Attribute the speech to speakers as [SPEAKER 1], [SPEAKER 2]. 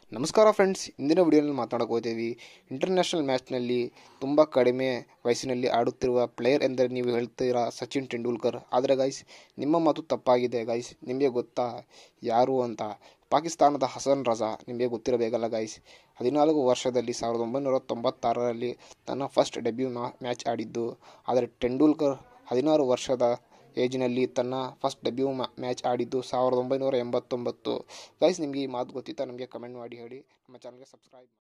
[SPEAKER 1] ನಮಸ್ಕಾರ ಫ್ರೆಂಡ್ಸ್ ಇಂದಿನ ವಿಡಿಯೋನಲ್ಲಿ ಮಾತಾಡೋಕೆ ಹೋಗ್ತೀವಿ ಇಂಟರ್ನ್ಯಾಷನಲ್ ಮ್ಯಾಚ್ನಲ್ಲಿ ತುಂಬ ಕಡಿಮೆ ವಯಸ್ಸಿನಲ್ಲಿ ಆಡುತ್ತಿರುವ ಪ್ಲೇಯರ್ ಎಂದರೆ ನೀವು ಹೇಳ್ತೀರಾ ಸಚಿನ್ ತೆಂಡೂಲ್ಕರ್ ಆದರೆ ಗೈಸ್ ನಿಮ್ಮ ಮಾತು ತಪ್ಪಾಗಿದೆ ಗೈಸ್ ನಿಮಗೆ ಗೊತ್ತಾ ಯಾರು ಅಂತ ಪಾಕಿಸ್ತಾನದ ಹಸನ್ ರಜಾ ನಿಮಗೆ ಗೊತ್ತಿರಬೇಕಲ್ಲ ಗೈಸ್ ಹದಿನಾಲ್ಕು ವರ್ಷದಲ್ಲಿ ಸಾವಿರದ ಒಂಬೈನೂರ ತೊಂಬತ್ತಾರರಲ್ಲಿ ತನ್ನ ಫಸ್ಟ್ ಡೆಬ್ಯೂ ಮ್ಯಾಚ್ ಆಡಿದ್ದು ಆದರೆ ತೆಂಡೂಲ್ಕರ್ ಹದಿನಾರು ವರ್ಷದ ಏಜಿನಲ್ಲಿ ತನ್ನ ಫಸ್ಟ್ ಡೆಬ್ಯೂ ಮ್ಯಾಚ್ ಆಡಿದ್ದು ಸಾವಿರದ ಒಂಬೈನೂರ ಎಂಬತ್ತೊಂಬತ್ತು ಗೈಸ್ ನಿಮಗೆ ಈ ಮಾತು ಗೊತ್ತಿತ್ತಾ ನಮಗೆ ಕಮೆಂಟ್ ಮಾಡಿ ಹೇಳಿ ನಮ್ಮ ಚಾನಲ್ಗೆ ಸಬ್ಸ್ಕ್ರೈಬ್